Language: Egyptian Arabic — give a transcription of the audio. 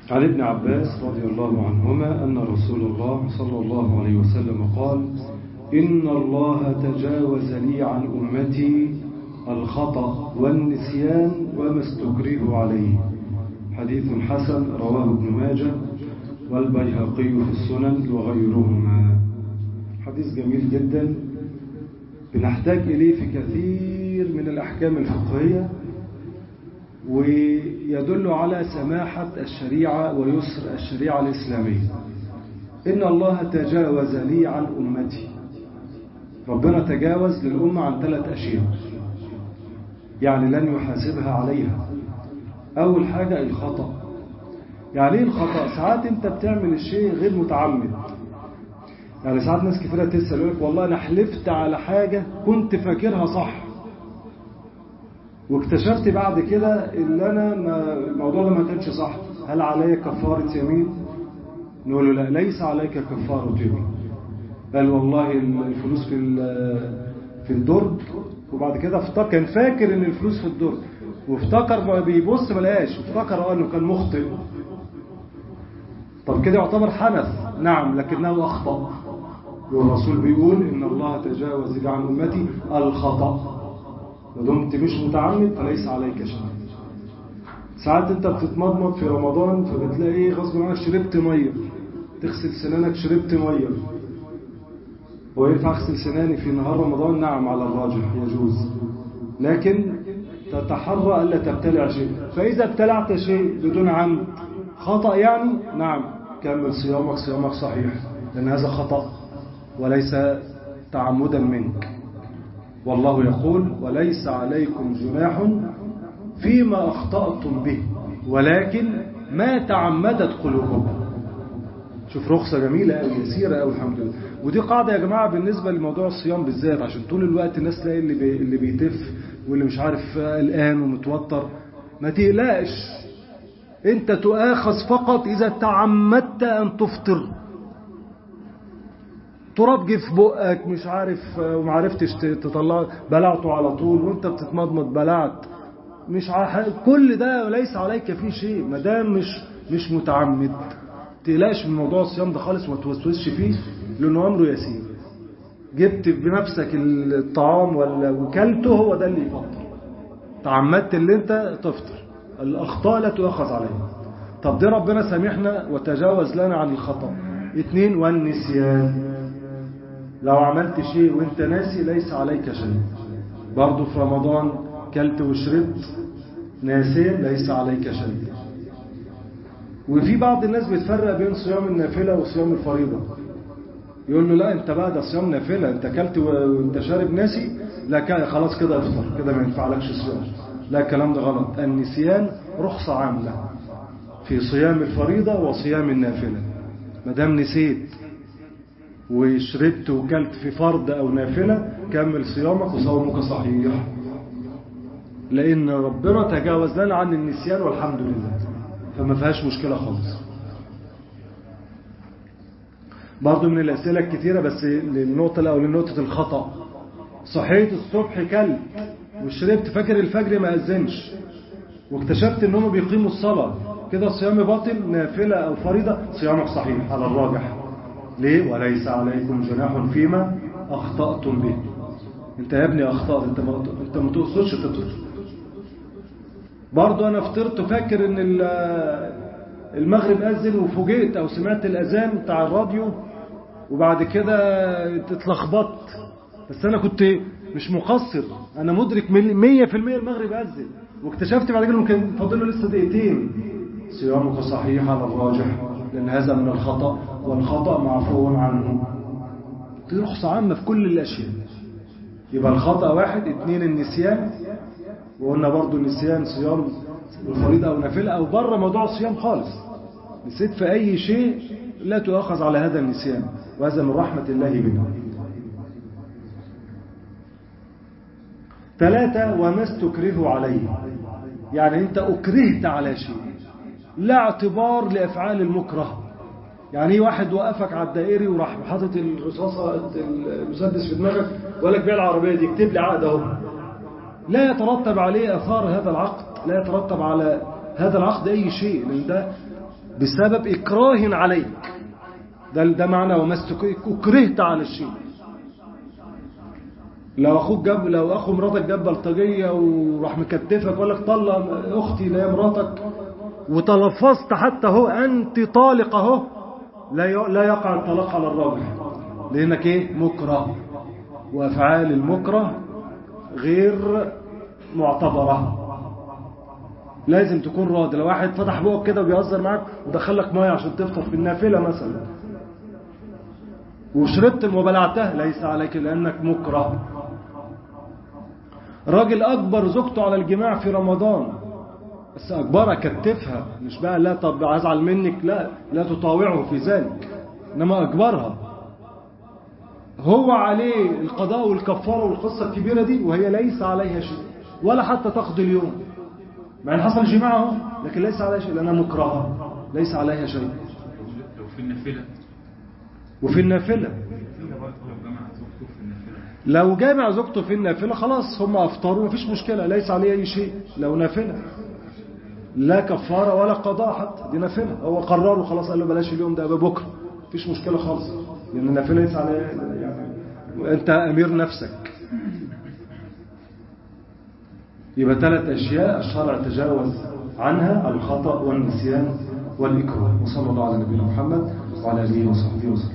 عن ابن عباس رضي الله عنهما أن رسول الله صلى الله عليه وسلم قال إن الله تجاوز لي عن أمتي الخطأ والنسيان وما استكره عليه حديث حسن رواه ابن ماجه والبيهقي في السنن وغيرهما حديث جميل جدا بنحتاج إليه في كثير من الأحكام الفقهية ويدل على سماحة الشريعة ويسر الشريعة الإسلامية إن الله تجاوز لي عن أمتي ربنا تجاوز للأمة عن ثلاث أشياء يعني لن يحاسبها عليها أول حاجة الخطأ يعني ايه الخطأ ساعات انت بتعمل الشيء غير متعمد يعني ساعات ناس كثيرة تسأل يقول لك والله أنا حلفت على حاجة كنت فاكرها صح واكتشفت بعد كده ان انا ما الموضوع ده ما كانش صح هل علي كفارة يمين نقول له لا ليس عليك كفارة يمين قال والله الفلوس في في الدرج وبعد كده افتكر كان فاكر ان الفلوس في الدرج وافتكر بيبص ما لقاش وافتكر اه انه كان مخطئ طب كده يعتبر حنث نعم لكنه اخطأ والرسول بيقول ان الله تجاوز عن امتي الخطأ ما دمت مش متعمد فليس عليك شيء ساعات انت بتتمضمض في رمضان فبتلاقي ايه غصب عنك شربت ميه تغسل سنانك شربت ميه هو ينفع اغسل سناني في نهار رمضان نعم على الراجح يجوز لكن تتحرى الا تبتلع شيء فاذا ابتلعت شيء بدون عمد خطأ يعني نعم كمل صيامك صيامك صحيح لان هذا خطأ وليس تعمدا منك والله يقول وليس عليكم جناح فيما أخطأتم به ولكن ما تعمدت قلوبكم شوف رخصة جميلة أو يسيرة أو الحمد لله ودي قاعدة يا جماعة بالنسبة لموضوع الصيام بالذات عشان طول الوقت الناس تلاقي اللي, بي اللي بيتف واللي مش عارف قلقان ومتوتر ما تقلقش انت تؤاخذ فقط إذا تعمدت أن تفطر تراب جه في بقك مش عارف ومعرفتش تطلع بلعته على طول وانت بتتمضمض بلعت مش ع... كل ده ليس عليك فيه شيء ما دام مش مش متعمد تقلقش من موضوع الصيام ده خالص وما توسوسش فيه لانه امره يسير جبت بنفسك الطعام ولا وكلته هو ده اللي يفطر تعمدت اللي انت تفطر الاخطاء لا تؤخذ عليها طب دي ربنا سامحنا وتجاوز لنا عن الخطا اتنين والنسيان لو عملت شيء وانت ناسي ليس عليك شيء برضو في رمضان كلت وشربت ناسي ليس عليك شيء وفي بعض الناس بتفرق بين صيام النافلة وصيام الفريضة يقول له لا انت بقى ده صيام نافلة انت كلت وانت شارب ناسي لا خلاص كده افطر كده ما ينفعلكش صيام لا الكلام ده غلط النسيان رخصة عامة في صيام الفريضة وصيام النافلة ما دام نسيت وشربت وكلت في فرض أو نافلة كمل صيامك وصومك صحيح لأن ربنا تجاوز لنا عن النسيان والحمد لله فما فيهاش مشكلة خالص برضو من الأسئلة الكتيرة بس للنقطة الأول لنقطة الخطأ صحيت الصبح كلب وشربت فاكر الفجر ما أذنش واكتشفت ان هم بيقيموا الصلاة كده الصيام باطل نافلة أو فريضة صيامك صحيح على الراجح ليه وليس عليكم جناح فيما أخطأتم به انت يا ابني أخطأت انت ما انت ما تقصدش تفطر برضه أنا فطرت فاكر ان المغرب أذن وفوجئت أو سمعت الأذان بتاع الراديو وبعد كده اتلخبطت بس أنا كنت مش مقصر أنا مدرك مية في المية المغرب أذن واكتشفت بعد كده كان فاضل له لسه دقيقتين صيامك صحيح على الراجح لأن هذا من الخطأ والخطأ معفو عنه دي رخصة عامة في كل الأشياء يبقى الخطأ واحد اتنين النسيان وقلنا برضو النسيان صيام الفريضة أو نافلة أو بره موضوع الصيام خالص نسيت في أي شيء لا تؤخذ على هذا النسيان وهذا من رحمة الله بنا ثلاثة وما استكره عليه يعني أنت أكرهت على شيء لا اعتبار لأفعال المكره يعني واحد وقفك على الدائري وراح حاطط الرصاصة المسدس في دماغك وقال لك بيع العربية دي اكتب لي عقد اهو لا يترتب عليه أثار هذا العقد لا يترتب على هذا العقد أي شيء لأن ده بسبب إكراه عليك ده ده معنى وما أكرهت على الشيء لو أخوك جاب لو أخو مراتك جاب بلطجية وراح مكتفك وقال لك طلع أختي اللي هي مراتك وتلفظت حتى هو أنت طالق أهو لا لا يقع الطلاق على الراجل لأنك إيه مكره وأفعال المكره غير معتبرة لازم تكون راضي لو واحد فتح بقك كده وبيهزر معاك ودخلك ميه عشان تفطر في النافلة مثلا وشربت وبلعتها ليس عليك لأنك مكره راجل أكبر زوجته على الجماع في رمضان بس أكبرها كتفها مش بقى لا طب أزعل منك لا لا تطاوعه في ذلك إنما أكبرها هو عليه القضاء والكفارة والقصة الكبيرة دي وهي ليس عليها شيء ولا حتى تقضي اليوم مع ان حصل جماع اهو لكن ليس عليها شيء لأنها مكرهة ليس عليها شيء لو في النافلة وفي النافلة لو جامع زوجته في النافلة خلاص هم أفطروا مفيش مشكلة ليس عليه أي شيء لو نافلة لا كفارة ولا قضاء حتى دي نافلة هو قرروا خلاص قال له بلاش اليوم ده بكرة مفيش مشكلة خالص لأن النافلة ليس عليه يعني أنت أمير نفسك يبقى ثلاث أشياء الشرع تجاوز عنها الخطأ والنسيان والإكراه وصلى الله على نبينا محمد وعلى آله وصحبه وسلم